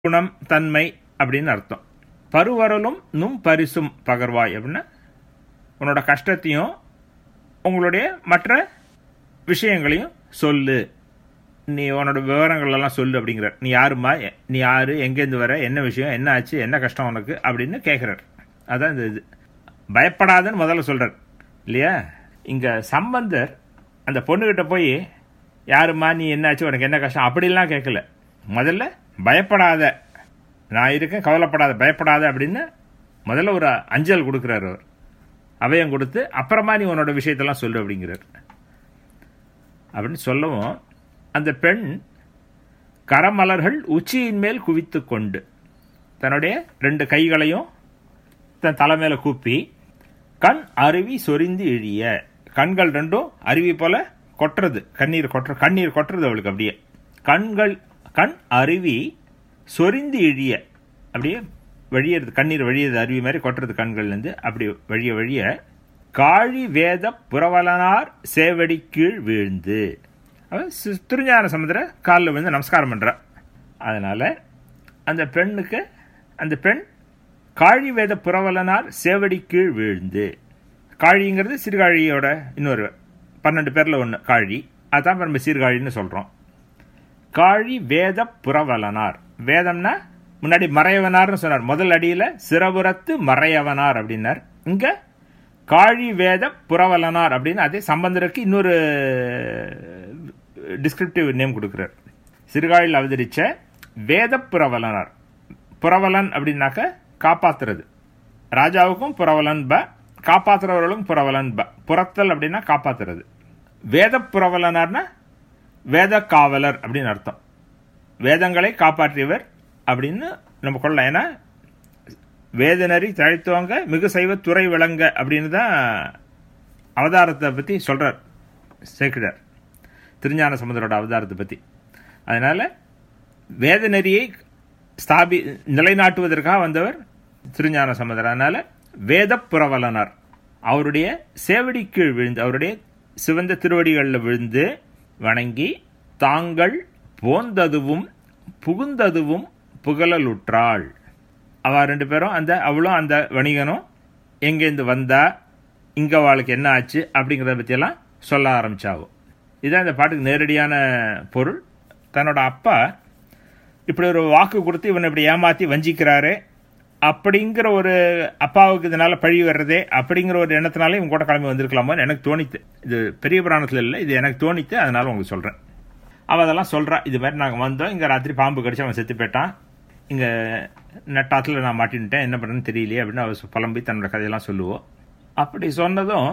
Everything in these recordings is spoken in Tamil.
குணம் தன்மை அப்படின்னு அர்த்தம் பருவரலும் நும் பரிசும் பகர்வாய் அப்படின்னா உன்னோட கஷ்டத்தையும் உங்களுடைய மற்ற விஷயங்களையும் சொல்லு நீ உன்னோட விவரங்கள் எல்லாம் சொல்லு அப்படிங்கிற நீ யாருமா எ- நீ யாரு எங்கேருந்து வர என்ன விஷயம் என்ன ஆச்சு என்ன கஷ்டம் உனக்கு அப்படின்னு கேட்குறார் அதான் இந்த இது பயப்படாதன்னு முதல்ல சொல்றார் இல்லையா இங்க சம்பந்தர் அந்த பொண்ணுகிட்ட போய் யாரும்மா நீ என்னாச்சு உனக்கு என்ன கஷ்டம் அப்படிலாம் கேட்கல முதல்ல பயப்படாத நான் இருக்கேன் கவலைப்படாத பயப்படாத அப்படின்னு முதல்ல ஒரு அஞ்சல் கொடுக்குறாரு அவர் அபயம் கொடுத்து அப்புறமா நீ உன்னோட விஷயத்தெல்லாம் சொல்லு அப்படிங்கிறார் அப்படின்னு சொல்லவும் அந்த பெண் கரமலர்கள் உச்சியின் மேல் குவித்து கொண்டு தன்னுடைய ரெண்டு கைகளையும் தன் தலை மேல கூப்பி கண் அருவி சொரிந்து இழிய கண்கள் ரெண்டும் அருவி போல கொட்டுறது கண்ணீர் கொட்டுற கண்ணீர் கொட்டுறது அவளுக்கு அப்படியே கண்கள் கண் அருவி சொரிந்து இழிய அப்படியே வழியறது கண்ணீர் வழியது அருவி மாதிரி கொட்டுறது கண்கள்லேருந்து அப்படி வழிய வழிய காழி வேத புரவலனார் சேவடி கீழ் வீழ்ந்து அவ சி- திருஞான சமுதிர காலில் விழுந்து நமஸ்காரம் பண்றா அதனால அந்த பெண்ணுக்கு அந்த பெண் காழி வேத புரவலனார் சேவடி கீழ் வீழ்ந்து காழிங்கிறது சீர்காழியோட இன்னொரு பன்னெண்டு பேர்ல ஒன்று காழி அதான் நம்ம சீர்காழின்னு சொல்றோம் காழி வேத புரவலனார் வேதம்னா முன்னாடி மறையவனார்னு சொன்னார் முதல் அடியில சிறபுறத்து மறையவனார் அப்படின்னார் இங்க காழி வேத புரவலனார் அப்படின்னு அதே சம்பந்தருக்கு இன்னொரு டிஸ்கிரிப்டிவ் நேம் கொடுக்கிறார் சிறுகாழில் அவதரிச்ச வேத புரவலனார் புரவலன் அப்படின்னாக்க காப்பாத்துறது ராஜாவுக்கும் புரவலன் ப காப்பாத்துறவர்களும் புரவலன் ப புறத்தல் அப்படின்னா காப்பாத்துறது வேத புரவலனார்னா வேத காவலர் அப்படின்னு அர்த்தம் வேதங்களை காப்பாற்றியவர் அப்படின்னு நம்ம கொள்ளலாம் ஏன்னா வேதனரி தழைத்துவங்க மிகு சைவ துறை விளங்க அப்படின்னு தான் அவதாரத்தை பற்றி சொல்றார் சேர்க்கிறார் திருஞான சமுதரோட அவதாரத்தை பற்றி அதனால வேத நெறியை ஸ்தாபி நிலைநாட்டுவதற்காக வந்தவர் திருஞான சமுதர் அதனால வேத புரவலனார் அவருடைய சேவடி கீழ் விழுந்து அவருடைய சிவந்த திருவடிகளில் விழுந்து வணங்கி தாங்கள் போந்ததுவும் புகுந்ததுவும் புகழலுற்றாள் அவ ரெண்டு பேரும் அந்த அவளும் அந்த வணிகனும் எங்கேருந்து வந்தா இங்க அவளுக்கு என்ன ஆச்சு அப்படிங்கிறத பற்றியெல்லாம் சொல்ல ஆரம்பிச்சாவோ இதுதான் இந்த பாட்டுக்கு நேரடியான பொருள் தன்னோட அப்பா இப்படி ஒரு வாக்கு கொடுத்து இவனை இப்படி ஏமாத்தி வஞ்சிக்கிறாரு அப்படிங்கிற ஒரு அப்பாவுக்கு இதனால பழி வர்றதே அப்படிங்கிற ஒரு எண்ணத்தினால இவங்க கூட கிளம்பி வந்திருக்கலாமோன்னு எனக்கு தோணித்து இது பெரிய புராணத்தில் இல்லை இது எனக்கு தோணித்து அதனால உங்களுக்கு சொல்றேன் அவ அதெல்லாம் சொல்றா இது மாதிரி நாங்கள் வந்தோம் இங்கே ராத்திரி பாம்பு கடிச்சு அவன் செத்து போயிட்டான் இங்கே நட்டாத்தில் நான் மாட்டின்ட்டேன் என்ன பண்ணுறேன்னு தெரியலையே அப்படின்னு அவ சொ- புலம்பி தன்னோட கதையெல்லாம் சொல்லுவோம் அப்படி சொன்னதும்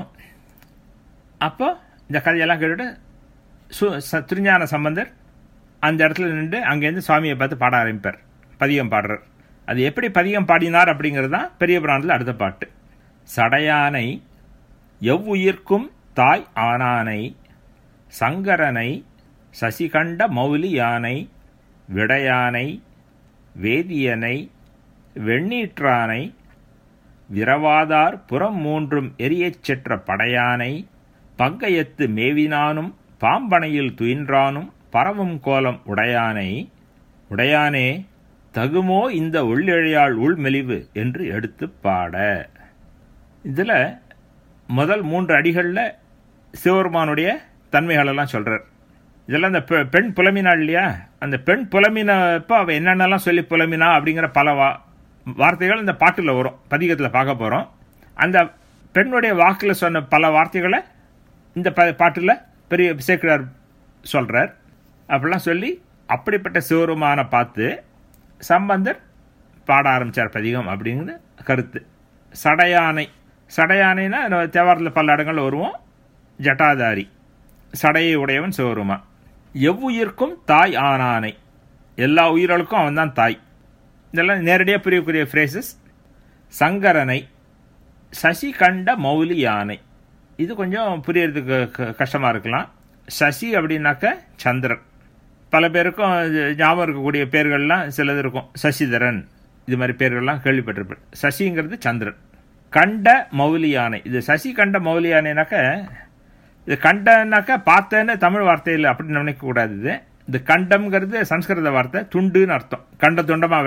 அப்போ இந்த கதையெல்லாம் கேட்டுட்டு சு ச- திருஞான சம்பந்தர் அந்த இடத்துல நின்று அங்கேருந்து சுவாமியை பார்த்து பாட ஆரம்பிப்பார் பதிகம் பாடுறார் அது எப்படி பதிகம் பாடினார் அப்படிங்கிறது தான் பெரிய புராணத்தில் அடுத்த பாட்டு சடையானை எவ்வுயிர்க்கும் தாய் ஆனானை சங்கரனை சசிகண்ட மௌலி யானை விடையானை வேதியனை வெண்ணீற்றானை விரவாதார் புறம் மூன்றும் எரியச் செற்ற படையானை பங்கயத்து மேவினானும் பாம்பனையில் துயின்றானும் பரவும் கோலம் உடையானை உடையானே தகுமோ இந்த உள்ளிழையாள் உள்மெலிவு என்று எடுத்துப் பாட இதுல முதல் மூன்று அடிகள்ல சிவபெருமானுடைய தன்மைகளெல்லாம் சொல்றார் இதெல்லாம் அந்த பெ- பெண் புலமினாள் இல்லையா அந்த பெண் புலமினப்ப அவ என்னென்னலாம் சொல்லி புலமினா அப்படிங்கிற பல வா வார்த்தைகள் இந்த பாட்டுல வரும் பதிகத்துல பார்க்க போறோம் அந்த பெண்ணுடைய வாக்குல சொன்ன பல வார்த்தைகளை இந்த ப பாட்டுல பெரிய சேக்கிரார் சொல்றார் அப்படிலாம் சொல்லி அப்படிப்பட்ட சிவருமான பார்த்து சம்பந்தர் பாட ஆரம்பிச்சார் பதிகம் அப்படிங்கிற கருத்து சடையானை சடையானைனா நம்ம தேவாரத்தில் பல இடங்கள்ல வருவோம் ஜட்டாதாரி சடையை உடையவன் சிவருமா எவ்வுயிர்க்கும் தாய் ஆனானை எல்லா உயிர்களுக்கும் அவன்தான் தாய் இதெல்லாம் நேரடியாக புரியக்கூடிய ஃப்ரேசஸ் சங்கரனை சசி கண்ட மௌலி யானை இது கொஞ்சம் புரியறதுக்கு க- கஷ்டமா இருக்கலாம் சசி அப்படின்னாக்க சந்திரன் பல பேருக்கும் இது ஞாபகம் இருக்கக்கூடிய பேர்கள்லாம் சிலது இருக்கும் சசிதரன் இது மாதிரி பேர்கள்லாம் கேள்விப்பட்டிருப்பேன் சசிங்கிறது சந்திரன் கண்ட மௌலி யானை இது சசி கண்ட மௌலி யானைனாக்க இது கண்டனாக்க பார்த்தேன்னு தமிழ் வார்த்தையில் அப்படி நினைக்க கூடாது இது இந்த கண்டம்ங்கிறது சம்ஸ்கிருத வார்த்தை துண்டுன்னு அர்த்தம் கண்ட துண்டமா